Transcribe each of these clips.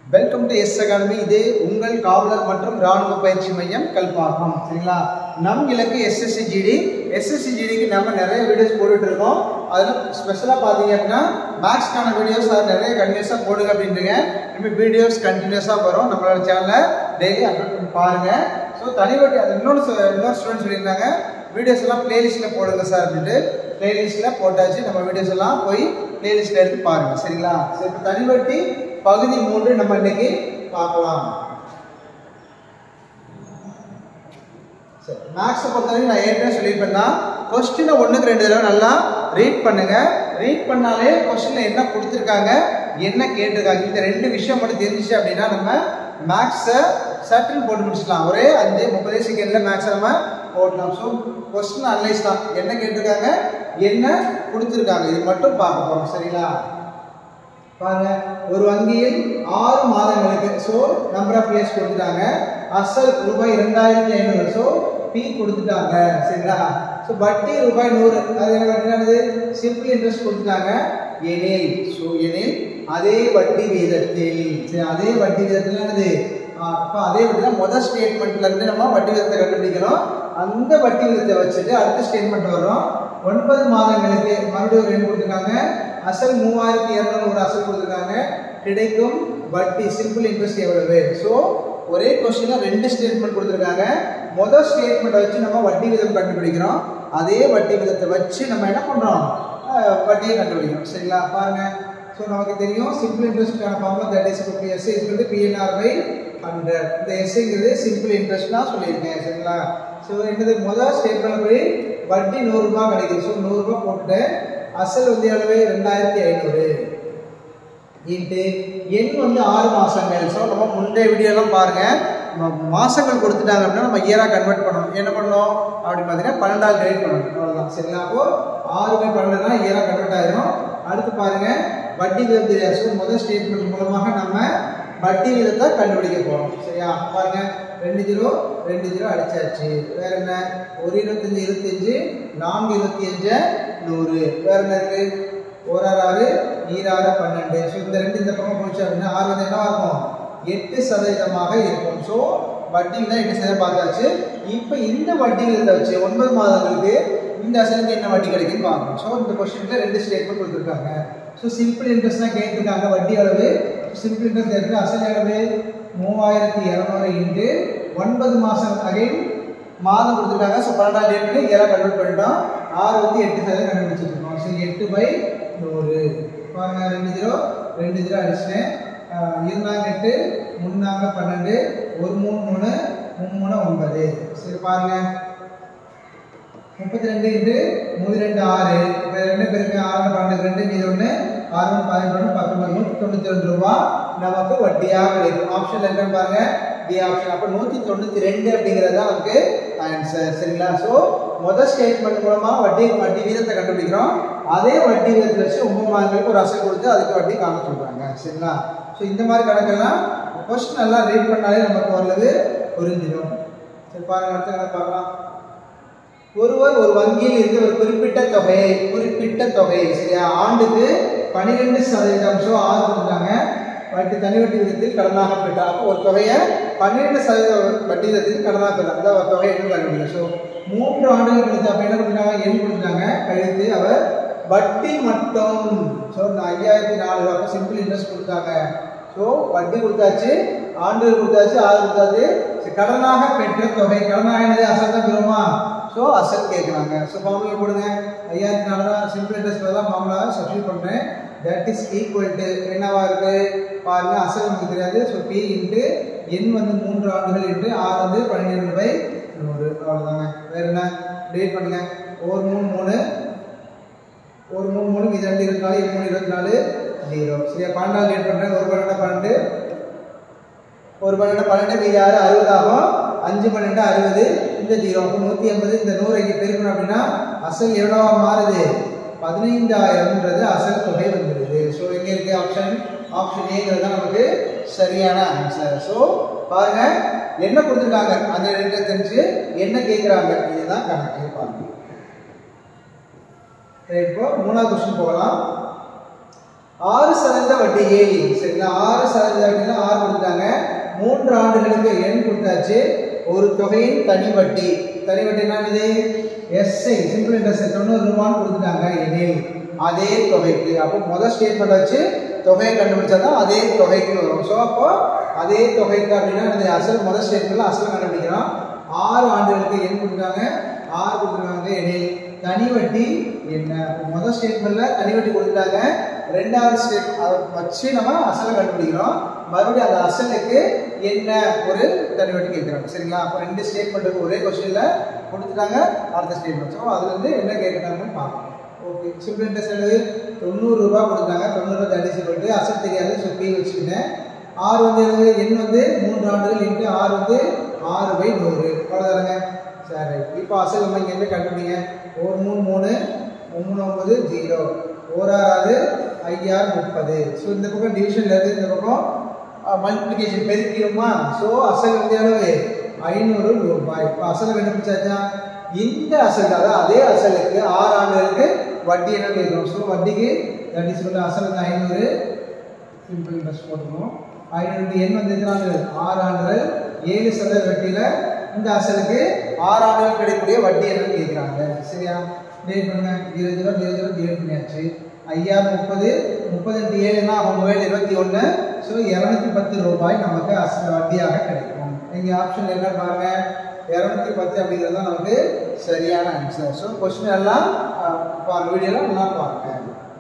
Welcome to S academy இது உங்கள் காவலர் மற்றும் ராணுவ பயிற்சி மையம் கல்பாக்கம் சரிங்களா நம் இலக்கு எஸ்எஸ்சி ஜிடி எஸ்எஸ்சி ஜிடிக்கு நம்ம நிறைய வீடியோஸ் போட்டுட்டு இருக்கோம் அதில் ஸ்பெஷலாக பார்த்தீங்க அப்படின்னா மேக்ஸ்க்கான வீடியோஸ் அது நிறைய கண்டினியூஸாக போடுங்க அப்படின்றீங்க இனிமேல் வீடியோஸ் கண்டினியூஸாக வரும் நம்மளோட சேனலில் டெய்லி அப்லோட் பண்ணி பாருங்கள் ஸோ தனிவட்டி அது இன்னொரு சொ- இன்னொரு ஸ்டூடெண்ட் சொல்லியிருந்தாங்க வீடியோஸ் எல்லாம் பிளேலிஸ்ட்டில் போடுங்க சார் அப்படின்ட்டு பிளேலிஸ்ட்டில் போட்டாச்சு நம்ம வீடியோஸ் எல்லாம் போய் பிளேலிஸ்ட்டில் எடுத்து பாருங்கள் சரிங்களா சரி இப்போ தனிவட்டி பகுதி மூன்று நம்ம இன்னைக்கு பார்க்கலாம் சரி மேக்ஸை பொறுத்தவரைக்கும் நான் ஏற்கனவே சொல்லியிருப்பேன் தான் கொஸ்டினை ஒன்றுக்கு ரெண்டு தடவை நல்லா ரீட் பண்ணுங்க ரீட் பண்ணாலே கொஸ்டினில் என்ன கொடுத்துருக்காங்க என்ன கேட்டிருக்காங்க இந்த ரெண்டு விஷயம் மட்டும் தெரிஞ்சிச்சு அப்படின்னா நம்ம மேக்ஸை சட்டுன்னு போட்டு முடிச்சிடலாம் ஒரே அஞ்சு முப்பதே செகண்டில் மேக்ஸை நம்ம போடலாம் ஸோ கொஸ்டின் அனலைஸ் தான் என்ன கேட்டிருக்காங்க என்ன கொடுத்துருக்காங்க இது மட்டும் பார்க்க போகிறோம் சரிங்களா பாருங்க ஒரு வங்கியில் ஆறு மாதங்களுக்கு ஸோ நம்பர் ஆஃப் இயர்ஸ் கொடுத்துட்டாங்க அசல் ரூபாய் இரண்டாயிரத்தி ஐநூறு ஸோ பி கொடுத்துட்டாங்க சரிங்களா ஸோ வட்டி ரூபாய் நூறு அது என்ன வட்டினானது சிம்பிள் இன்ட்ரெஸ்ட் கொடுத்துட்டாங்க எனில் ஸோ எனில் அதே வட்டி வீதத்தில் சரி அதே வட்டி வீதத்தில் என்னது அப்போ அதே வட்டி முதல் ஸ்டேட்மெண்ட்ல இருந்து நம்ம வட்டி விதத்தை கண்டுபிடிக்கிறோம் அந்த வட்டி விதத்தை வச்சுட்டு அடுத்த ஸ்டேட்மெண்ட் வரும் ஒன்பது மாதங்களுக்கு மறுபடியும் ஒரு எண் கொடுத்துருக்காங்க அசல் மூவாயிரத்தி இரநூறு ஒரு அசல் கொடுத்துருக்காங்க கிடைக்கும் வட்டி சிம்பிள் இன்ட்ரெஸ்ட் எவ்வளவு ஸோ ஒரே கொஸ்டினில் ரெண்டு ஸ்டேட்மெண்ட் கொடுத்துருக்காங்க முதல் ஸ்டேட்மெண்ட்டை வச்சு நம்ம வட்டி விதம் கண்டுபிடிக்கிறோம் அதே வட்டி விதத்தை வச்சு நம்ம என்ன பண்ணுறோம் வட்டியை கண்டுபிடிக்கிறோம் சரிங்களா பாருங்க ஸோ நமக்கு தெரியும் சிம்பிள் இன்ட்ரெஸ்ட்கான formula that is fifty S is PNR by hundred இந்த எஸ்ங்கிறது சிம்பிள் இன்ட்ரெஸ்ட் தான் சொல்லியிருக்கேன் சரிங்களா ஸோ என்னது முதல் ஸ்டேட்மெண்ட் படி வட்டி நூறுரூபா கிடைக்குது ஸோ நூறுரூபா போட்டு அசல் வந்து எவ்வளவு ரெண்டாயிரத்தி ஐநூறு இன்ட்டு எண் வந்து ஆறு மாதங்கள் ஸோ நம்ம முந்தைய வீடியோலாம் பாருங்க ம- மாசங்கள் கொடுத்துட்டாங்க அப்படின்னா நம்ம இயராக கன்வெர்ட் பண்ணணும் என்ன பண்ணணும் அப்படின்னு பார்த்தீங்கன்னா பன்னெண்டாவது கிரேட் பண்ணணும் அவ்வளோதான் சரிங்களா அப்போ ஆறு பை பன்னெண்டுனா இயராக கன்வெர்ட் ஆயிரும் அடுத்து பாருங்க வட்டி விதம் தெரியாது ஸோ முதல் ஸ்டேட்மெண்ட் மூலமாக நம்ம வட்டி விதத்தை கண்டுபிடிக்க போகிறோம் சரியா பாருங்க ரெண்டு ஜீரோ ரெண்டு ஜீரோ அடிச்சாச்சு வேற என்ன ஒரு இருபத்தஞ்சு இருபத்தஞ்சு நான்கு இருபத்தி அஞ்சு நூறு வேற என்ன இருக்கு ஒரு ஆறு ஆறு ஈராறு பன்னெண்டு ஸோ இந்த ரெண்டு இந்த பக்கம் போச்சு அப்படின்னா ஆறு வந்து என்னவா இருக்கும் எட்டு சதவீதமாக இருக்கும் ஸோ வட்டி தான் எட்டு சதவீதம் பார்த்தாச்சு இப்போ இந்த வட்டி விகிதத்தை வச்சு ஒன்பது மாதங்களுக்கு இந்த அசலுக்கு என்ன வட்டி கிடைக்குன்னு பார்க்கணும் ஸோ இந்த கொஸ்டினுக்கு ரெண்டு ஸ்டேட்மெண்ட் கொடுத்துருக்காங்க ஸோ சிம்பிள் இன்ட்ரெஸ்ட் தான் கேட்டிருக்காங்க வட்டி அளவு சிம்பிள் இன்ட்ரெஸ்ட் எடுத்து அசல் அளவு மூவாயிரத்தி இரநூறு இன்ட்டு ஒன்பது மாதம் அகைன் மாதம் கொடுத்துருக்காங்க ஸோ பன்னெண்டாம் டேட்க்கு இயராக கன்வெர்ட் பண்ணிட்டோம் ஆறு வந்து எட்டு சதவீதம் கண்டுபிடிச்சிருக்கோம் ஸோ எட்டு பை நூறு பாருங்க ரெண்டு ஜீரோ ரெண்டு ஜீரோ அடிச்சிட்டேன் ஆஹ் இருந்தாங்க எட்டு முன்னாங்க பன்னெண்டு ஒரு மூணு மூணு மூணு மூணு ஒன்பது சரி பாருங்க முப்பத்தி ரெண்டு இன்ட்டு மூணு ரெண்டு ஆறு இப்போ ரெண்டு பேருக்கு ஆறு பன்னெண்டு ரெண்டு மீது ஒன்று ஆறு ஒன்று பதினெட்டு ஒன்று பத்தொன்பது நூற்றி தொண்ணூற்றி ரெண்டு ரூபா நமக்கு வட்டியாக கிடைக்கும் ஆப்ஷன் என்னன்னு பாருங்க டி ஆப்ஷன் அப்போ நூற்றி தொண்ணூற்றி ரெண்டு அப்படிங்கிறது தான் நமக்கு ஆன்சர் சரிங்களா ஸோ முதல் ஸ்டேட்மெண்ட் மூலமாக வட்டி வட்டி வீதத்தை கண்டுபிடிக்கிறோம் அதே வட்டி வீதத்தை வச்சு ஒன்பது மாதங்களுக்கு ஒரு அசல் கொடுத்து அதுக்கு வட்டி காண சொல்கிறாங்க சரிங்களா ஸோ இந்த மாதிரி கணக்கெல்லாம் கொஸ்டின் நல்லா ரீட் பண்ணாலே நமக்கு ஓரளவு புரிஞ்சிடும் சரி பாருங்க அடுத்த கணக்கு பார்க்கலாம் ஒருவர் ஒரு வங்கியில் இருந்து ஒரு குறிப்பிட்ட தொகையை குறிப்பிட்ட தொகை சரியா ஆண்டுக்கு பன்னிரெண்டு சதவீதம் ஸோ ஆறு கொடுத்தாங்க வட்டி தனி வட்டி விதத்தில் கடனாக பெற்றார் அப்போ ஒரு தொகையை பன்னிரெண்டு சதவீத வட்டி விதத்தில் கடனாக பெற்றார் அந்த ஒரு தொகை என்ன கண்டுபிடிக்கும் ஸோ மூன்று ஆண்டுகள் கொடுத்து அப்போ என்ன கொடுத்தாங்க எண் கொடுத்தாங்க கழித்து அவர் வட்டி மட்டும் ஸோ இந்த ஐயாயிரத்தி நாலு ரூபா சிம்பிள் இன்ட்ரெஸ்ட் கொடுத்தாங்க ஸோ வட்டி கொடுத்தாச்சு ஆண்டுகள் கொடுத்தாச்சு ஆறு கொடுத்தாச்சு சரி, கடனாக பெற்ற தொகை கடனாக என்னது அசல் தான் பெறுமா ஸோ அசல் கேட்குறாங்க ஸோ ஃபார்முலா போடுங்க ஐயாயிரத்தி நாலு தான் சிம்பிள் இன்ட்ரெஸ்ட் தான் ஃபார்முலா சப்ஸ்டியூட் பண்ணுறேன் தட் இஸ் ஈக்குவல் டு என்னவா இருக்கு பாருங்க அசல் நமக்கு தெரியாது ஸோ பி இன்ட்டு எண் வந்து மூன்று ஆண்டுகள் இன்ட்டு ஆறு வந்து பன்னிரெண்டு பை நூறு அவ்வளோதாங்க வேற என்ன டேட் பண்ணுங்க ஒரு மூணு மூணு ஒரு மூணு மூணு இது ரெண்டு இருபத்தி நாலு இது மூணு இருபத்தி நாலு ஜீரோ சரியா பன்னெண்டாவது டேட் பண்ணுறேன் ஒரு பன்னெண்டு பன்னெண்டு ஒரு பன்னெண்டு பன்னெண்டு மீதி ஆறு அறுபது ஆகும் அஞ்சு பன்னெண்டு அறுபது இந்த ஜீரோ அப்போ நூற்றி ஐம்பது இந்த நூறு இங்கே பெருக்கணும் அப்படின்னா அசல் எவ்வளோவா மாறுது பதினைந்தாயிரம்ன்றது அசல் தொகை வந்துடுது ஸோ எங்கே இருக்கு ஆப்ஷன் ஆப்ஷன் ஏங்கிறது தான் நமக்கு சரியான ஆன்சர் ஸோ பாருங்க என்ன கொடுத்துருக்காங்க அந்த ரெண்டு தெரிஞ்சு என்ன கேட்குறாங்க இதுதான் கணக்கு பாருங்க சரி, இப்போ மூணாவது கொஸ்டின் போகலாம் ஆறு சதவீத வட்டியில் சரிங்களா ஆறு சதவீத வட்டியில் ஆறு மூன்று ஆண்டுகளுக்கு எண் கொடுத்தாச்சு ஒரு தொகையின் தனி வட்டி தனி வட்டி என்னது எஸ்ஐ சிம்பிள் இன்ட்ரெஸ்ட் தொண்ணூறு ரூபான்னு கொடுத்துட்டாங்க எனில் அதே தொகைக்கு அப்போ முதல் ஸ்டேட்மெண்ட் வச்சு தொகையை கண்டுபிடிச்சா தான் அதே தொகைக்கு வரும் ஸோ அப்போ அதே தொகைக்கு அப்படின்னா இந்த அசல் முதல் ஸ்டேட்மெண்ட்ல அசல் கண்டுபிடிக்கிறோம் ஆறு ஆண்டுகளுக்கு எண் கொடுத்துருக்காங்க ஆறு கொடுத்துருக்காங்க எனில் தனி வட்டி என்ன முதல் ஸ்டேட்மெண்ட்ல தனி வட்டி கொடுத்துட்டாங்க ரெண்டாவது ஸ்டேட் அதை வச்சு நம்ம அசலை கண்டுபிடிக்கிறோம் மறுபடியும் அந்த அசலுக்கு என்ன ஒரு தனி வட்டி கேட்குறாங்க சரிங்களா அப்போ ரெண்டு ஸ்டேட்மெண்ட்டுக்கு ஒரே கொஸ்டின்ல கொடுத்துட்டாங்க அடுத்த ஸ்டேட்மெண்ட் ஸோ அதுல இருந்து என்ன கேட்குறாங்கன்னு பார்க்கணும் ஓகே சிம்பிள் இன்ட்ரெஸ்ட் எழுது தொண்ணூறு ரூபாய் கொடுத்தாங்க தொண்ணூறு ரூபாய் தடி சொல்லிட்டு அசல் தெரியாது ஸோ பி வச்சுக்கிட்டேன் ஆறு வந்து எழுது எண் வந்து மூன்று ஆண்டுகள் இன்ட்டு ஆறு வந்து ஆறு பை நூறு அவ்வளோதானுங்க சரி இப்போ அசல் நம்ம இங்கேருந்து கண்டுபிடிங்க ஒரு மூணு மூணு மூணு ஒன்பது ஜீரோ ஓராறாவது ஐயாறு முப்பது ஸோ இந்த பக்கம் டிவிஷன்ல இருந்து இந்த பக்கம் மல்டிப்ளிகேஷன் பெருக்கிடுமா ஸோ அசல் வந்து எவ்வளவு ஐநூறு ரூபாய் இப்போ அசலை கண்டுபிடிச்சாச்சா இந்த அசல் அதாவது அதே அசலுக்கு ஆறு ஆண்டுகளுக்கு வட்டி என்ன கேட்குறோம் ஸோ வட்டிக்கு தட்டி சொல்ல அசல் வந்து ஐநூறு சிம்பிள் இன்ட்ரெஸ்ட் போட்டுக்கணும் ஐநூறு எண் வந்து எத்தனை ஆண்டுகள் ஆறு ஆண்டுகள் ஏழு சதவீத வட்டியில் இந்த அசலுக்கு ஆறு ஆண்டுகள் கிடைக்கக்கூடிய வட்டி என்னன்னு கேட்குறாங்க சரியா டேட் பண்ணுங்க ஜீரோ ஜீரோ ஜீரோ ஜீரோ டேட் பண்ணியாச்சு ஐயாயிரம் முப்பது முப்பது இன்ட்டு ஏழுனா அவங்க வேலை இருபத்தி ஒன்று ஸோ இரநூத்தி பத்து ரூபாய் நமக்கு அச வட்டியாக கிடைக்கும் இங்கே ஆப்ஷன் என்ன பாருங்க இரநூத்தி பத்து அப்படிங்கிறது தான் நமக்கு சரியான ஆன்சர் ஸோ கொஸ்டின் எல்லாம் அஹ், பாருங்க வீடியோவில் நல்லா பாருங்க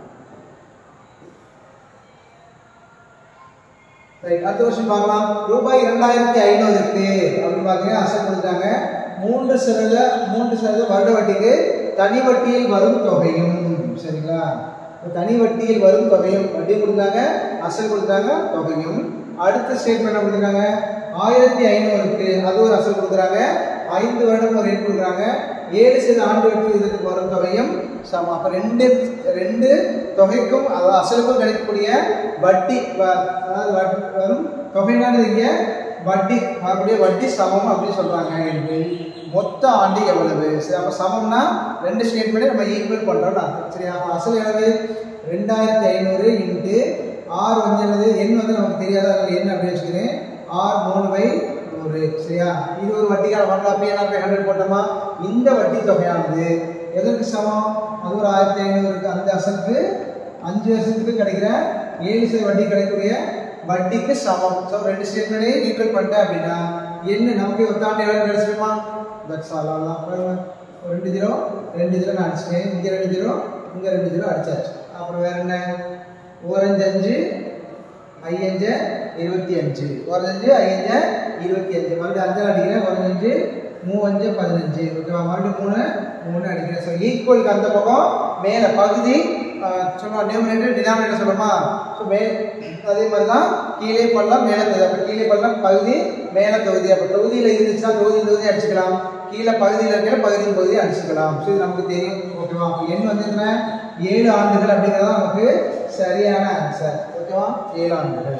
ரைட் அடுத்த கொஸ்டின் பார்க்கலாம் ரூபாய் இரண்டாயிரத்தி ஐநூறுக்கு அப்படின்னு பார்த்தீங்கன்னா அசல் கொடுத்தாங்க மூன்று சதவீத மூன்று சதவீத வருட வட்டிக்கு தனி வட்டியில் வரும் தொகையும் சரிங்களா இப்ப தனி வட்டியில் வரும் தொகையும் வட்டி கொடுத்தாங்க அசல் கொடுத்தாங்க தொகையும் அடுத்த ஸ்டேட்மெண்ட் கொடுக்குறாங்க ஆயிரத்தி ஐநூறுக்கு அது ஒரு அசல் கொடுக்குறாங்க ஐந்து வருடம் ஒரு ரேட் கொடுக்குறாங்க ஏழு சதவீத ஆண்டு வட்டி இதுக்கு வரும் தொகையும் சமம் அப்போ ரெண்டு ரெண்டு தொகைக்கும் அதாவது அசலுக்கும் கிடைக்கக்கூடிய வட்டி வ- அதாவது வட்டி வரும் தொகைனானது இங்கே வட்டி அப்படியே வட்டி சமம் அப்படின்னு சொல்றாங்க என்று மொத்த ஆண்டு எவ்வளவு சரி அப்போ சமம்னா ரெண்டு ஸ்டேட்மெண்ட்டை நம்ம ஈக்குவல் பண்றோம்னு அர்த்தம் சரியா அப்போ அசல் எவ்வளவு ரெண்டாயிரத்தி ஐநூறு இன்ட்டு ஆறு வந்து என்னது எண் வந்து நமக்கு தெரியாத அதனால என்ன அப்படின்னு வச்சுக்கிறேன் ஆறு மூணு பை நூறு சரியா இது ஒரு வட்டிக்கான ஒன் பை என்ன பை ஹண்ட்ரட் போட்டோமா இந்த வட்டி தொகையானது எதற்கு சமம் அது ஒரு ஆயிரத்தி ஐநூறுக்கு அந்த அசலுக்கு அஞ்சு வருஷத்துக்கு கிடைக்கிற ஏழு சதவீத வட்டி கிடைக்கக்கூடிய வட்டிக்கு சமம் ஸோ ரெண்டு ஸ்டேட்மெண்ட்டையும் ஈக்குவல் பண்ணிட்டேன் அப்படின்னா என்ன நமக்கு ஒத்தாண்டு எவ்வளோ கிடைச்சிருமா தட்ஸ் ஆல் அவ்வளோதான் பாருங்க ஒரு ரெண்டு ஜீரோ ரெண்டு ஜீரோ நான் அடிச்சிட்டேன் இங்கே ரெண்டு ஜீரோ இங்கே ரெண்டு ஜீரோ அடிச்சாச்சு அப்புறம் வேற என்ன ஓரஞ்சு அஞ்சு ஐயஞ்சு இருபத்தி அஞ்சு ஓரஞ்சு ஐயஞ்சு இருபத்தி அஞ்சு மறுபடியும் அஞ்சால் அடிக்கிறேன் ஓரஞ்சு மூவஞ்சு பதினஞ்சு ஓகேவா மறுபடியும் மூணு மூணு அடிக்கிறேன் ஸோ ஈக்குவலுக்கு அந்த பக்கம் மேலே பகுதி சொன்னா நியூமரேட்டர் டினாமினேட்டர் சொல்லுமா ஸோ மே அதே மாதிரி தான் கீழே பள்ளம் மேலே தொகுதி அப்போ கீழே பள்ளம் பகுதி மேலே தொகுதி அப்போ தொகுதியில் இருந்துச்சுன்னா தொகுதி தொகுதி அடிச்சுக்கலாம் கீழே பகுதியில் இருக்கிற பகுதியின் பகுதி அடிச்சுக்கலாம் ஸோ இது நமக்கு தெரியும் ஓகேவா அப்போ எண் வந்து என்ன ஏழு ஆண்டுகள் அப்படிங்கிறது தான் நமக்கு சரியான ஆன்சர் ஓகேவா ஏழு ஆண்டுகள்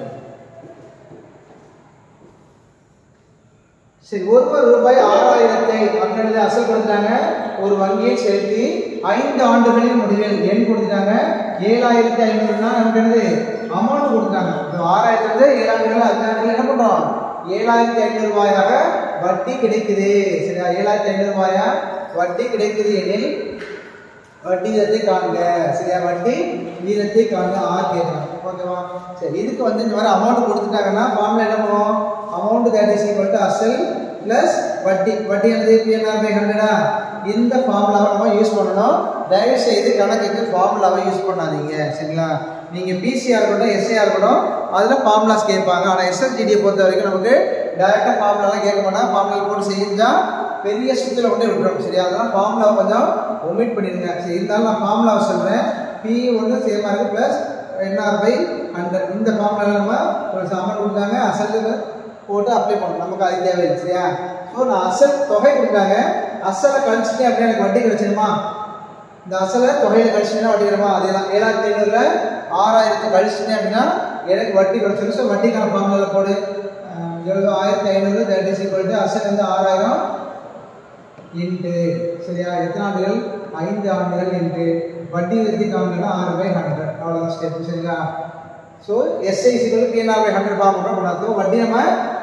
சரி ஒருவர் ரூபாய் ஆறாயிரத்தை பன்னெண்டு அசல் கொடுத்தாங்க ஒரு வங்கியில் செலுத்தி ஐந்து ஆண்டுகளின் முடிவில் எண் கொடுத்துட்டாங்க ஏழாயிரத்தி ஐநூறுனா நமக்கு என்னது அமௌண்ட் கொடுத்தாங்க இந்த ஆறாயிரத்தி வந்து ஏழு ஆண்டுகள் அஞ்சு ஆண்டுகள் என்ன பண்றோம் ஏழாயிரத்தி ஐநூறு ரூபாயாக வட்டி கிடைக்குது சரியா ஏழாயிரத்தி ஐநூறு ரூபாயா வட்டி கிடைக்குது எனில் வட்டி வீதத்தை காண்க சரியா வட்டி வீதத்தை காண்க ஆர் கேட்கலாம் ஓகேவா சரி இதுக்கு வந்து இந்த மாதிரி அமௌண்ட் கொடுத்துட்டாங்கன்னா ஃபார்ம்ல என்ன பண்ணுவோம் amount that is equal to அசல் பிளஸ் வட்டி வட்டி என்னது பிஎன்ஆர் பை ஹண்ட்ரடா இந்த ஃபார்முலாவை நம்ம யூஸ் பண்ணணும் தயவு செய்து கணக்குக்கு ஃபார்முலாவை யூஸ் பண்ணாதீங்க சரிங்களா நீங்க பிசிஆர் இருக்கட்டும் எஸ்ஏஆர் இருக்கட்டும் அதில் ஃபார்முலாஸ் கேட்பாங்க ஆனால் எஸ்எல்ஜிடியை பொறுத்த வரைக்கும் நமக்கு டேரெக்டாக ஃபார்முலாலாம் கேட்க மாட்டாங்க ஃபார்முலா போட்டு செஞ்சா பெரிய சுத்துல கொண்டு விட்டுரும் சரியா அதெல்லாம் ஃபார்முலா கொஞ்சம் ஒமிட் பண்ணிடுங்க சரி இருந்தாலும் நான் ஃபார்முலாவை சொல்றேன் பி ஒன்று சேமா இருக்கு பிளஸ் என்ஆர் பை ஹண்ட்ரட் இந்த ஃபார்முலா நம்ம ஒரு அமௌண்ட் கொடுத்தாங்க அசல் போட்டு அப்ளை பண்ணணும் நமக்கு அது தேவையில்லை சரியா ஸோ நான் அசல் தொகை கொடுத்தாங்க அசலை கழிச்சுட்டேன் அப்படின்னா எனக்கு வட்டி கிடைச்சிருமா இந்த அசலை தொகையில கழிச்சுட்டா வட்டி கிடைக்குமா அதே தான் ஏழாயிரத்தி ஐநூறுல ஆறாயிரத்தி கழிச்சுட்டேன் அப்படின்னா எனக்கு வட்டி கிடைச்சிடும் ஸோ வட்டிக்கான ஃபார்முலா போடு அஹ் எவ்வளவு ஆயிரத்தி ஐநூறு தேர்ட்டி சிக்வல் அசல் வந்து ஆறாயிரம் இன்ட்டு சரியா எத்தனை ஆண்டுகள் ஐந்து ஆண்டுகள் இன்ட்டு வட்டி விதிக்கு காணுங்கன்னா ஆறு பை ஹண்ட்ரட் அவ்வளோதான் ஸ்டெப் சரிங்களா ஸோ எஸ்ஐ சிக்கல் பிஎன்ஆர் பை ஹண்ட்ரட் ஃபார்ம் பண்ணுறோம் பண்ணாதோ வட்டி நம்ம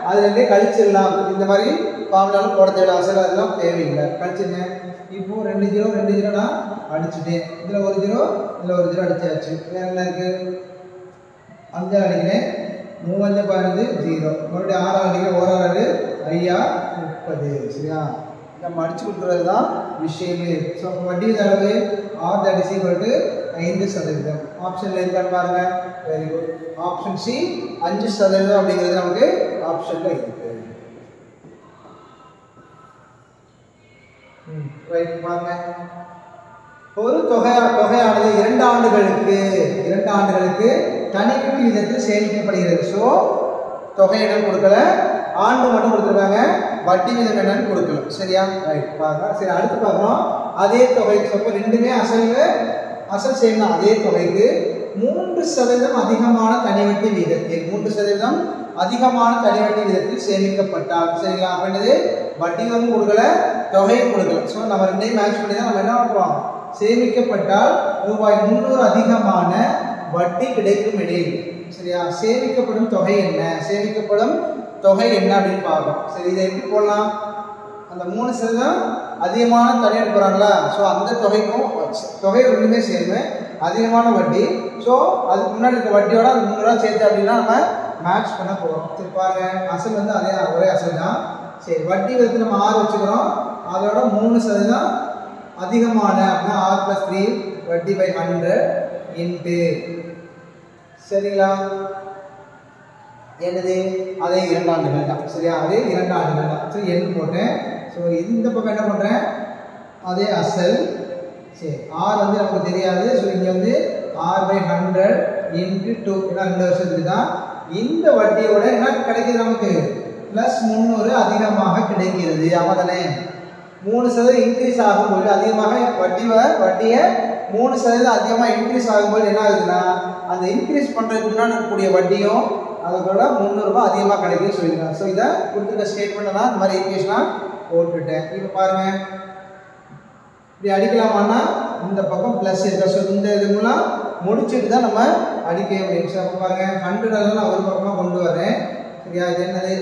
அதுல இருந்தே கழிச்சிடலாம் இந்த மாதிரி ஃபார்முலாலும் போட தேவையில்ல அசல் அதெல்லாம் தேவையில்லை கழிச்சுங்க இப்போ ரெண்டு ஜீரோ ரெண்டு ஜீரோ நான் அடிச்சுட்டேன் இதுல ஒரு ஜீரோ இதுல ஒரு ஜீரோ அடிச்சாச்சு வேற என்ன இருக்கு அஞ்சா அடிக்கிறேன் மூவஞ்சு பதினஞ்சு ஜீரோ மறுபடியும் ஆறாம் அடிக்கிறேன் ஒரு ஆறு ஐயா முப்பது சரியா நம்ம அடிச்சு கொடுக்குறது தான் விஷயமே ஸோ அப்போ வட்டி அளவு R that is equal to ஐந்து சதவீதம் ஆப்ஷனில் இருக்கான்னு பாருங்க வெரி குட் ஆப்ஷன் சி அஞ்சு சதவீதம் அப்படிங்கிறது நமக்கு ஆப்ஷனில் இருக்கு ம் ரைட் பாருங்க ஒரு தொகை தொகையானது இரண்டு ஆண்டுகளுக்கு இரண்டு ஆண்டுகளுக்கு தனிப்பட்ட விதத்தில் சேமிக்கப்படுகிறது ஸோ தொகையிடம் கொடுக்கல ஆண்டு மட்டும் கொடுத்துருக்காங்க வட்டி விதம் என்னன்னு கொடுக்கல சரியா ரைட் பாருங்க சரி அடுத்து பார்க்குறோம் அதே தொகை அப்போ ரெண்டுமே அசல் அசல் செய்யணும் அதே தொகைக்கு மூன்று சதவீதம் அதிகமான தனிவட்டி விகிதத்தில் மூன்று சதவீதம் அதிகமான தனிவட்டி விகிதத்தில் சேமிக்கப்பட்டால் சரிங்களா அப்ப என்னது வட்டியும் கொடுக்கல தொகையும் கொடுக்கல ஸோ நம்ம ரெண்டையும் மேட்ச் பண்ணி தான் நம்ம என்ன பண்ணுறோம் சேமிக்கப்பட்டால் ரூபாய் முந்நூறு அதிகமான வட்டி கிடைக்கும் எனில் சரியா சேமிக்கப்படும் தொகை என்ன சேமிக்கப்படும் தொகை என்ன அப்படின்னு பார்ப்போம் சரி இதை எப்படி போடலாம் அந்த மூணு சதவீதம் அதிகமான தனியார் போகிறாங்களா ஸோ அந்த தொகைக்கும் தொகை ரெண்டுமே சேர்ந்து அதிகமான வட்டி ஸோ அதுக்கு முன்னாடி இருக்க வட்டியோட அந்த முந்நூறுவா சேர்த்து அப்படின்னா நம்ம மேட்ச் பண்ண போகிறோம் சரி பாருங்க அசல் வந்து அதே ஒரே அசல் தான் சரி வட்டி வந்து நம்ம ஆறு வச்சுக்கிறோம் அதோட மூணு சதவீதம் அதிகமான அப்படின்னா ஆர் ப்ளஸ் த்ரீ வட்டி பை ஹண்ட்ரட் இன்ட்டு சரிங்களா என்னது அதே இரண்டு ஆண்டுகள் தான் சரியா அதே இரண்டு ஆண்டுகள் தான் சரி எண் போட்டேன் ஸோ இது இந்த பக்கம் என்ன பண்ணுறேன் அதே அசல் சரி ஆர் வந்து நமக்கு தெரியாது ஸோ இங்கே வந்து R by hundred into two ஏன்னா ரெண்டு வருஷத்துக்கு தான் இந்த வட்டியோட என்ன கிடைக்குது நமக்கு ப்ளஸ் முந்நூறு அதிகமாக கிடைக்கிறது ஆமாம் தானே மூணு சதவீதம் இன்க்ரீஸ் ஆகும்போது அதிகமாக வட்டி வட்டியை மூணு சதவீதம் அதிகமாக இன்க்ரீஸ் ஆகும்போது என்ன ஆகுதுன்னா அந்த இன்க்ரீஸ் பண்ணுறதுக்கு முன்னாடி இருக்கக்கூடிய வட்டியும் அதோட முந்நூறுரூபா அதிகமாக கிடைக்குன்னு சொல்லியிருக்காங்க ஸோ இதை கொடுத்துருக்க ஸ்டேட்மெண்ட் நான் இந்த மாதிரி ஈக்குவேஷனாக போட்டுட்டேன் இப்போ பாருங்க இப்படி அடிக்கலாமான்னா இந்த பக்கம் ப்ளஸ் இருக்கா ஸோ இந்த இது மூலம் முடிச்சுட்டு தான் நம்ம அடிக்க முடியும் ஸோ அப்போ பாருங்க ஹண்ட்ரட் எல்லாம் நான் ஒரு பக்கமாக கொண்டு வரேன் சரியா இது என்னது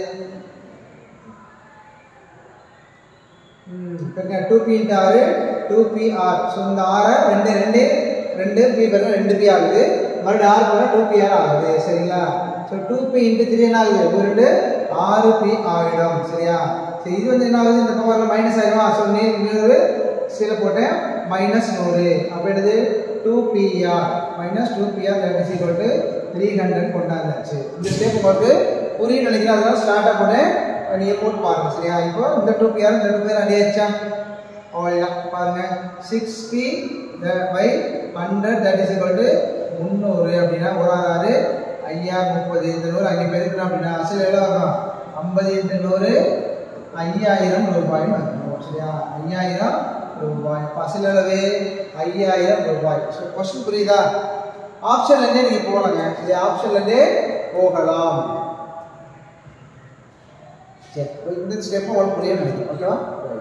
டூ பி இன்ட்டு ஆறு டூ பி ஆர் ஸோ இந்த ஆறை ரெண்டு ரெண்டு ரெண்டு பி பேருக்கு ரெண்டு பி ஆகுது மறுபடியும் ஆறு போனால் டூ பி ஆர் ஆகுது சரிங்களா so two P into three என்ன ஆகுது ஒரு ரெண்டு ஆறு பி ஆகிடும் சரியா சரி இது வந்து என்ன ஆகுது இந்த பக்கம் மைனஸ் ஆகிடுமா ஸோ நீ நூறு சீல போட்டேன் மைனஸ் நூறு அப்போ என்னது two PR minus two PR is equal to three hundred கொண்டாந்தாச்சு இந்த ஸ்டெப் உங்களுக்கு புரியும் நினைக்கிறேன் அதெல்லாம் ஸ்டார்ட்டாக போட்டேன் நீங்கள் போட்டு பாருங்க சரியா இப்போ இந்த டூ பிஆர் இந்த டூ பிஆர் அடியாச்சா அவ்வளோதான் பாருங்க six P by hundred that is equal to முந்நூறு அப்படின்னா ஒரு ஆறு ஆறு ஐயா முப்பது இந்த நூறு அங்கே பெருக்கணும் அப்படின்னா அசல் எவ்வளோ வரும் ஐம்பது இன்ட்டு நூறு ஐயாயிரம் ரூபாய் வந்துடும் சரியா ஐயாயிரம் ரூபாய் அசல் அளவு ஐயாயிரம் ரூபாய் ஸோ கொஸ்டின் புரியுதா ஆப்ஷன்லேருந்தே நீங்கள் போகலாங்க சரி ஆப்ஷன்லேருந்தே போகலாம் சரி இந்த ஸ்டெப்பை உங்களுக்கு புரிய நினைக்கிறேன் ஓகேவா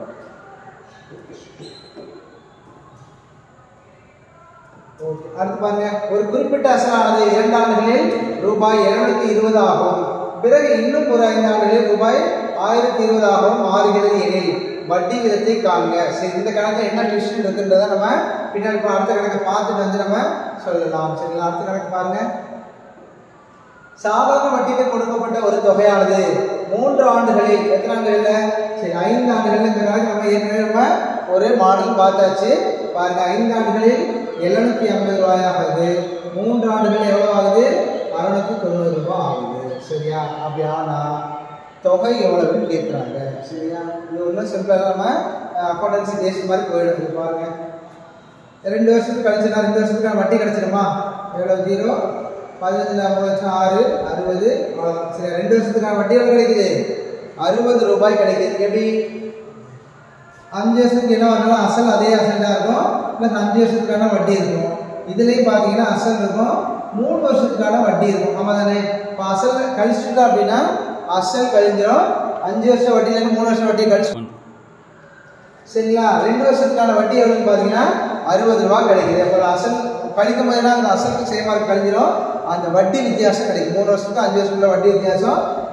ஓகே அடுத்து பாருங்க ஒரு குறிப்பிட்ட அசலானது இரண்டு ஆண்டுகளில் ரூபாய் இருநூத்தி இருபது ஆகும் பிறகு இன்னும் ஒரு ஐந்து ஆண்டுகளில் ரூபாய் ஆயிரத்தி இருபது ஆகவும் மாறுகிறது எனில் வட்டி விதத்தை காண்க சரி இந்த கணக்கு என்ன டிவிஷன் இருக்குன்றத நம்ம பின்னாடி இப்ப அடுத்த கணக்கை பார்த்துட்டு வந்து நம்ம சொல்லலாம் சரிங்களா அடுத்த கணக்கு பாருங்க சாதாரண வட்டிக்கு கொடுக்கப்பட்ட ஒரு தொகையானது மூன்று ஆண்டுகளில் எத்தனை ஆண்டுகள்ல சரி ஐந்து ஆண்டுகள்ல இந்த கணக்கு நம்ம ஏற்கனவே நம்ம ஒரு மாடல் பார்த்தாச்சு பாருங்க ஐந்து ஆண்டுகளில் எழுநூத்தி ஐம்பது ரூபாய் ஆகுது மூன்று ஆண்டுகள் எவ்வளவு ஆகுது அறுநூத்தி தொண்ணூறு ரூபாய் ஆகுது சரியா அப்படி ஆனா தொகை எவ்வளவுன்னு கேட்குறாங்க சரியா இது ஒன்றும் சிம்பிளாக நம்ம அக்கௌண்டன்சி பேஸ் மாதிரி போயிடுது பாருங்க ரெண்டு வருஷத்துக்கு கழிச்சுனா ரெண்டு வருஷத்துக்கு வட்டி கிடைச்சிருமா எவ்வளோ ஜீரோ பதினஞ்சு ஐம்பது லட்சம் ஆறு அறுபது அவ்வளோதான் சரி ரெண்டு வருஷத்துக்கான வட்டி எவ்வளோ கிடைக்குது அறுபது ரூபாய் கிடைக்குது எப்படி அஞ்சு வருஷத்துக்கு என்ன வரணும் அசல் அதே அசல் தான் இருக்கும் ப்ளஸ் அஞ்சு வருஷத்துக்கான வட்டி இருக்கும் இதுலேயும் பார்த்தீங்கன்னா அசல் இருக்கும் மூணு வருஷத்துக்கான வட்டி இருக்கும் ஆமாம் தானே இப்போ அசல் கழிச்சுட்டா அப்படின்னா அசல் கழிஞ்சிடும் அஞ்சு வருஷம் வட்டியிலேருந்து மூணு வருஷம் வட்டி கழிச்சு சரிங்களா ரெண்டு வருஷத்துக்கான வட்டி எவ்வளோன்னு பார்த்தீங்கன்னா அறுபது ரூபா கிடைக்குது அப்போ அசல் கழிக்கும் போதுனா அந்த அசலுக்கு சேமாக கழிஞ்சிடும் அந்த வட்டி வித்தியாசம் கிடைக்கும் மூணு வருஷத்துக்கு அஞ்சு வருஷத்துக்குள்ள வட்டி வித்தியாசம்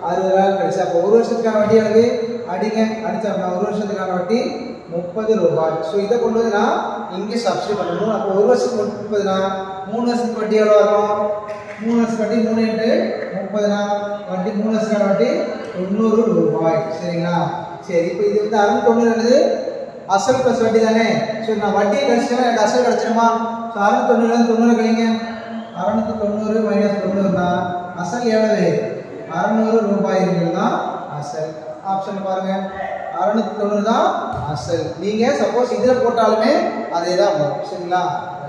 அறுபது நாள் கழிச்சு அப்போ ஒரு வருஷத்துக்கான வட்டி அளவு அடிங்க அடிச்சோம்னா ஒரு வருஷத்துக்கான வட்டி முப்பது ரூபாய் ஸோ இதை கொண்டு வந்து நான் இங்கே சப்ஸ்டியூட் பண்ணணும் அப்போ ஒரு வருஷத்துக்கு முப்பதுனா மூணு வருஷத்துக்கு வட்டி எவ்வளோ வரும் மூணு வருஷம் வட்டி மூணு இன்ட்டு முப்பதுனா வட்டி மூணு வருஷத்துக்கான வட்டி தொண்ணூறு ரூபாய் சரிங்களா சரி இப்போ இது வந்து அறுநூத்தொண்ணூறு என்னது அசல் ப்ளஸ் வட்டி தானே ஸோ நான் வட்டியை கழிச்சேன்னா எனக்கு அசல் கிடச்சிருமா ஸோ அறுநூத்தொண்ணூறுலேருந்து தொண்ணூறு கழிங்க அறுநூத்தி தொண்ணூறு மைனஸ் தொண்ணூறுனா அசல் எவ்வளவு அறுநூறு ரூபாய்கள் தான் அசல் ஆப்ஷன் பாருங்க அறுநூத்தி தொண்ணூறு தான் அசல் நீங்க சப்போஸ் இதுல போட்டாலுமே அதே தான் வரும் சரிங்களா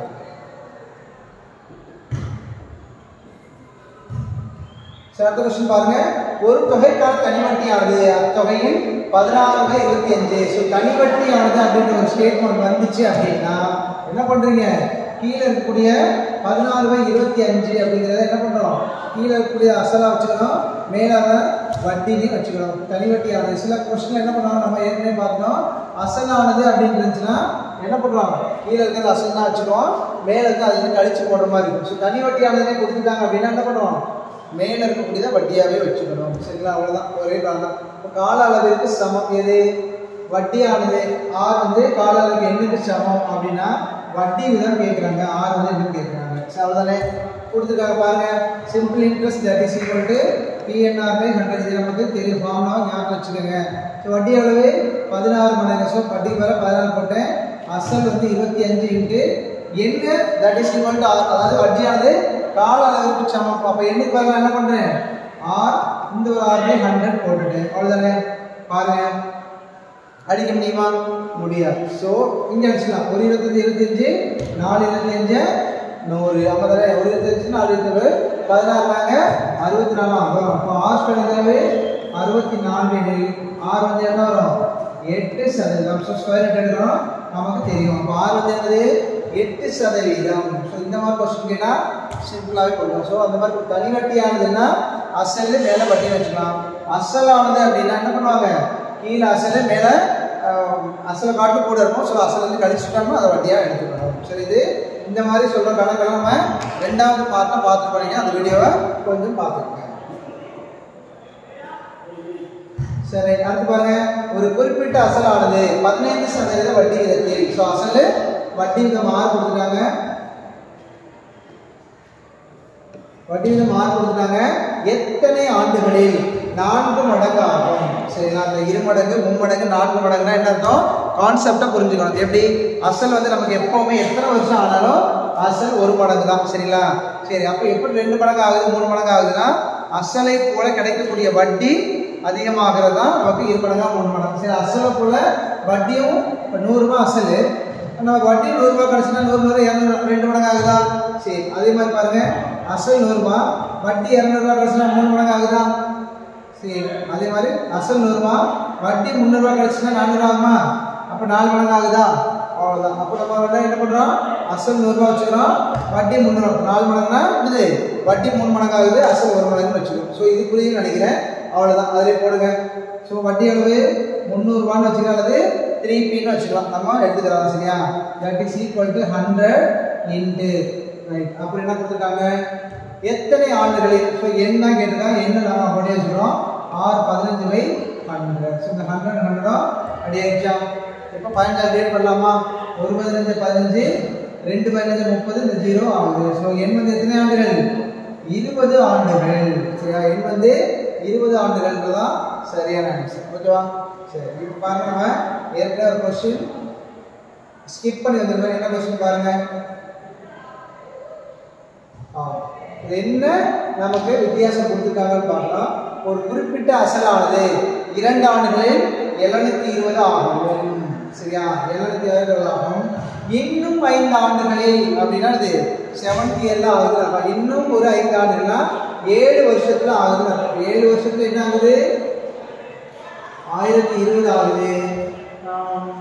சரி அடுத்த கொஸ்டின் பாருங்க ஒரு தொகைக்கான தனிவட்டியானது அத்தொகையின் பதினாறு பை இருபத்தி அஞ்சு ஸோ தனிவட்டியானது அப்படின்ற ஒரு ஸ்டேட்மெண்ட் வந்துச்சு அப்படின்னா என்ன பண்றீங்க கீழே இருக்கக்கூடிய பதினாறு பை இருபத்தி அஞ்சு அப்படிங்கிறத என்ன பண்றோம் கீழே இருக்கக்கூடிய அசலா வச்சுக்கணும் மேலாக வட்டிலையும் வச்சுக்கணும் தனிவட்டியானது சில கொஸ்டின் என்ன பண்ணுவாங்க நம்ம ஏற்கனவே பார்த்தோம் அசலானது அப்படின்னு இருந்துச்சுன்னா என்ன பண்றோம் கீழே இருக்கிறது அசல் தான் வச்சுக்குவோம் மேலே இருந்து அது வந்து கழிச்சு போடுற மாதிரி இருக்கும் ஸோ தனிவட்டியானதே கொடுத்துட்டாங்க அப்படின்னா என்ன பண்ணுவோம் மேலே இருக்கக்கூடியதை வட்டியாகவே வச்சுக்கணும் சரிங்களா அவ்வளோதான் ஒரே கால் தான் இப்போ கால அளவிற்கு சமம் எது வட்டியானது ஆர் வந்து கால அளவுக்கு என்னுக்கு சமம் அப்படின்னா வட்டி விதம் கேட்குறாங்க ஆர் வந்து என்னன்னு கேட்குறாங்க சரி அவ்வளோதானே கொடுத்துருக்காங்க பாருங்க simple interest that is equal to PNR by hundred இது நமக்கு தெரியும் ஃபார்முலாவை ஞாபகம் வச்சுக்கோங்க ஸோ வட்டி அளவு பதினாறு மடங்கு ஸோ வட்டி வர பதினாறு போட்டேன் அசல் வந்து இருபத்தி அஞ்சு இன்ட்டு என்ன தட் இஸ் ஈக்குவல் டு அதாவது வட்டியானது கால அளவுக்கு சமம் அப்போ எண்ணிக்கு பாருங்க என்ன பண்ணுறேன் ஆர் இந்த ஒரு ஆர் பை ஹண்ட்ரட் போட்டுட்டேன் அவ்வளோதானே பாருங்க அடிக்க முடியுமா முடியாது ஸோ இங்கே அடிச்சுக்கலாம் ஒரு இருபத்தஞ்சு இருபத்தஞ்சு நாலு இருபத்தஞ்சு நூறு ஐம்பதானே ஒரு இருபத்தஞ்சு நாலு இருபத்தொரு பதினாறு தாங்க அறுபத்தி நாலு ஆகும் அப்போ ஆர் ஸ்கொயர் அறுபத்தி நாலு எனில் ஆர் வந்து என்ன வரும் எட்டு சதவீதம் ஸோ ஸ்கொயர் ரூட் எடுக்கிறோம் நமக்கு தெரியும் அப்போ ஆர் வந்து என்னது எட்டு சதவீதம் ஸோ இந்த மாதிரி கொஸ்டின் கேட்டால் சிம்பிளாகவே கொடுக்கும் ஸோ அந்த மாதிரி தனி வட்டியானதுன்னா அசல் மேலே வட்டி வச்சுக்கலாம் அசலானது அப்படின்னா என்ன பண்ணுவாங்க கீழே அசல் மேலே அசலை காட்டு கூட இருக்கும் ஸோ அசல் வந்து கழிச்சுட்டோம்னா அதை வட்டியாக எடுத்துக்கணும் சரி இது இந்த மாதிரி சொல்கிற கணக்கெல்லாம் நம்ம ரெண்டாவது பார்ட்டாக பார்த்து பண்ணீங்க அந்த வீடியோவை கொஞ்சம் பார்த்துக்கோங்க சரி அடுத்து பாருங்க ஒரு குறிப்பிட்ட அசலானது பதினைந்து சதவீத வட்டி விதத்தில் ஸோ அசல் வட்டி விதம் ஆறு கொடுத்துட்டாங்க வட்டி விதம் ஆறு கொடுத்துட்டாங்க எத்தனை ஆண்டுகளில் நான்கு மடங்கு ஆகும் சரிங்களா அந்த இரு மடங்கு மும்மடங்கு நான்கு மடங்குனா என்ன அர்த்தம் கான்செப்டை புரிஞ்சுக்கணும் எப்படி அசல் வந்து நமக்கு எப்பவுமே எத்தனை வருஷம் ஆனாலும் அசல் ஒரு மடங்கு தான் சரிங்களா சரி அப்போ எப்படி ரெண்டு மடங்கு ஆகுது மூணு மடங்கு ஆகுதுன்னா அசலை போல கிடைக்கக்கூடிய வட்டி அதிகமாகிறது தான் நமக்கு இரு மடங்கா மூணு மடங்கு சரி அசலை போல வட்டியும் இப்போ நூறுரூவா அசல் நமக்கு வட்டி நூறுரூவா கிடச்சுன்னா நூறு நூறு இரநூறு ரெண்டு மடங்கு ஆகுதா சரி அதே மாதிரி பாருங்க அசல் நூறுரூவா வட்டி இரநூறுவா கிடச்சுன்னா மூணு மடங்கு ஆகுதா சரி அதே மாதிரி அசல் நூறுரூவா வட்டி முந்நூறுரூவா கிடச்சுன்னா நானூறு ஆகுமா அப்போ நாலு மடங்கு ஆகுதா அவ்வளோதான் அப்போ நம்ம வந்து என்ன பண்ணுறோம் அசல் நூறுரூவா வச்சுக்கிறோம் வட்டி முந்நூறு நாலு மடங்குனா இது வட்டி மூணு மடங்கு ஆகுது அசல் ஒரு மடங்குன்னு வச்சுக்கிறோம் ஸோ இது புரியுதுன்னு நினைக்கிறேன் அவ்வளோதான் அதிலே போடுங்க ஸோ வட்டி அளவு முந்நூறுரூவான்னு வச்சுக்கலாம் அல்லது த்ரீ பின்னு வச்சுக்கலாம் நம்ம எடுத்துக்கலாம் சரியா that is equal to hundred into right அப்புறம் என்ன கொடுத்துருக்காங்க எத்தனை ஆண்டுகளில் ஸோ என்ன கேட்டிருக்காங்க என்ன நம்ம அப்படியே வச்சுக்கிறோம் ஆறு பதினஞ்சு பை ஹண்ட்ரட் ஸோ இந்த ஹண்ட்ரட் ஹண்ட்ரடும் அப்படியே எக்ஸாம் இப்போ பதினஞ்சாவது டேட் பண்ணலாமா ஒரு பதினஞ்சு பதினஞ்சு ரெண்டு பதினஞ்சு முப்பது இந்த ஜீரோ ஆகுது ஸோ எண் வந்து எத்தனை ஆண்டுகள் இருபது ஆண்டுகள் சரியா எண் வந்து இருபது ஆண்டுகள்ன்றதான் சரியான ஆன்சர் ஓகேவா சரி இப்போ பாருங்க நம்ம ஏற்கனவே ஒரு கொஸ்டின் ஸ்கிப் பண்ணி வந்திருக்கோம் என்ன கொஸ்டின் பாருங்க ஆ இது என்ன நமக்கு வித்தியாசம் கொடுத்துருக்காங்கன்னு பார்க்கலாம் ஒரு குறிப்பிட்ட அசலானது இரண்டு ஆண்டுகளில் எழுநூத்தி இருபது ஆகும் சரியா எழுநூத்தி இருபது ஆகும் இன்னும் ஐந்து ஆண்டுகளில் அப்படின்னா இது செவன்த் இயர்ல ஆகுது அப்ப இன்னும் ஒரு ஐந்து ஆண்டுகள்னா ஏழு வருஷத்துல ஆகுது அப்ப ஏழு வருஷத்துல என்ன ஆகுது ஆயிரத்தி இருபது ஆகுது ஆம்.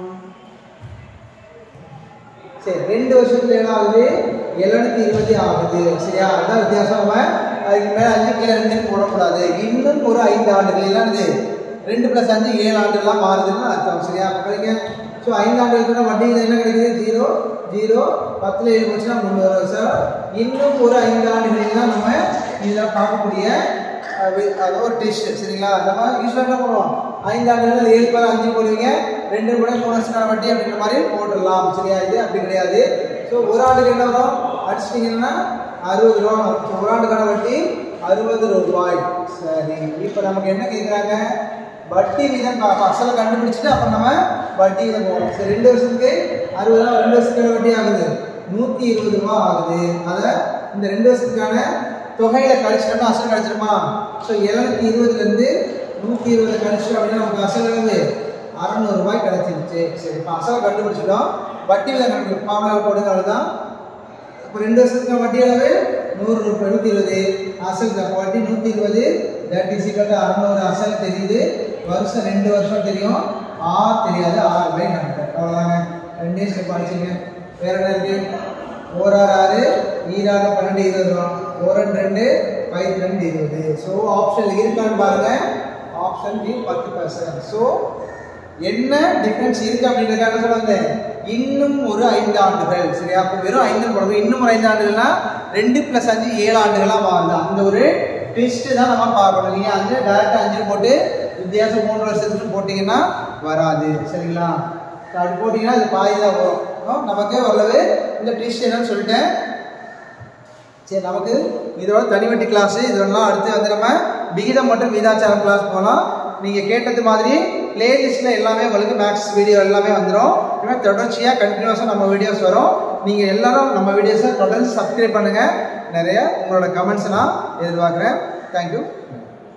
சரி ரெண்டு வருஷத்துல என்ன ஆகுது எழுநூத்தி இருபத்தி ஆகுது சரியா அதான் வித்தியாசம் நம்ம அதுக்கு மேல அஞ்சு கீழே ரெண்டு போடக்கூடாது இன்னும் ஒரு ஐந்து ஆண்டுகள் எல்லாம் இது ரெண்டு பிளஸ் அஞ்சு ஏழு ஆண்டுலாம் மாறுதுன்னு அர்த்தம் சரியா படிங்க ஸோ ஐந்து ஆண்டுகளுக்கு வட்டி இது என்ன கிடைக்குது ஜீரோ ஜீரோ பத்துல ஏழு போச்சுன்னா முந்நூறு வருஷம் இன்னும் ஒரு ஐந்து ஆண்டுகள் தான் நம்ம இதில் பார்க்கக்கூடிய அஹ் வி- அது ஒரு டெஸ்ட் சரிங்களா நம்ம யூஸ்வலாக என்ன பண்ணுவோம் ஐந்து ஆண்டுகள் ஏழு பேர் அஞ்சு போடுவீங்க ரெண்டு கூட மூணு வருஷம் வட்டி அப்படின்ற மாதிரி போட்டுடலாம் சரியா இது அப்படி கிடையாது ஸோ ஒரு ஆண்டுக்கு என்ன வரும் அடிச்சிட்டிங்கன்னா அறுபது ரூபா வரும் So, ஒரு ஆண்டுக்கான வட்டி அறுபது ரூபாய் சரி இப்போ நமக்கு என்ன கேட்குறாங்க வட்டி வீதம் பா- அசலை கண்டுபிடிச்சிட்டு அப்புறம் நம்ம வட்டி வீதம் போகணும் சரி ரெண்டு வருஷத்துக்கு அறுபது ரூபா ரெண்டு வருஷத்துக்கு வட்டி ஆகுது நூற்றி இருபது ரூபா ஆகுது அதை இந்த ரெண்டு வருஷத்துக்கான தொகையில கழிச்சிட்டோம்னா அசல் கழிச்சிருமா ஸோ எழுநூத்தி இருபதுலேருந்து நூற்றி இருபது கழிச்சிட்டோம் அப்படின்னா நமக்கு அசல் எவ்வளவு அறநூறுபாய் கிடைச்சிருச்சு சரி இப்போ அசலை கண்டுபிடிச்சிட்டோம் வட்டி விலை கண்டுபிடி மாமலால் போடுங்க அவ்வளோதான் இப்போ ரெண்டு வருஷத்துக்கு வட்டி அளவு நூறு ரூபாய் நூற்றி இருபது அசல் தான் வட்டி நூற்றி இருபது தட் இஸ் ஈக்குவல் அறநூறு அசல் தெரியுது வருஷம் ரெண்டு வருஷம் தெரியும் ஆர் தெரியாது ஆறு பை ஹண்ட்ரட் அவ்வளோதாங்க ரெண்டே ஸ்டெப் அடிச்சுங்க வேற என்ன இருக்கு ஓராறு ஆறு ஈராறு பன்னெண்டு இருபது ரூபா ஓரன் ரெண்டு பைத் ரெண்டு இருபது ஸோ ஆப்ஷன் இருக்கான்னு பாருங்க ஆப்ஷன் பி பத்து பர்சன்ட் ஸோ என்ன டிஃபரன்ஸ் இருக்கு அப்படின்றதுக்காக சொல்ல வந்தேன் இன்னும் ஒரு ஐந்து ஆண்டுகள் சரியா அப்போ வெறும் ஐந்து போடுவோம் இன்னும் ஒரு ஐந்து ஆண்டுகள்னா ரெண்டு பிளஸ் அஞ்சு ஏழு ஆண்டுகளா மாறுது அந்த ஒரு ட்விஸ்ட் தான் நம்ம பார்க்கணும் நீங்க அஞ்சு டேரக்டா அஞ்சு போட்டு வித்தியாசம் மூணு வருஷத்துக்கு போட்டீங்கன்னா வராது சரிங்களா So, அப்படி போட்டீங்கன்னா அது பாதி தான் வரும் ஆ, நமக்கு ஓரளவு இந்த ட்விஸ்ட் என்னன்னு சொல்லிட்டேன் சரி நமக்கு இதோட தனிவட்டி கிளாஸ் இதெல்லாம் அடுத்து வந்து நம்ம விகிதம் மற்றும் விகிதாச்சாரம் கிளாஸ் போகலாம் நீங்கள் கேட்டது மாதிரி பிளேலிஸ்ட்டில் எல்லாமே உங்களுக்கு மேக்ஸ் வீடியோ எல்லாமே வந்துடும் இனிமேல் தொடர்ச்சியாக கண்டினியூஸாக நம்ம வீடியோஸ் வரும் நீங்கள் எல்லாரும் நம்ம வீடியோஸை தொடர்ந்து சப்ஸ்கிரைப் பண்ணுங்கள் நிறைய உங்களோட கமெண்ட்ஸ் நான் எதிர்பார்க்குறேன் தேங்க்யூ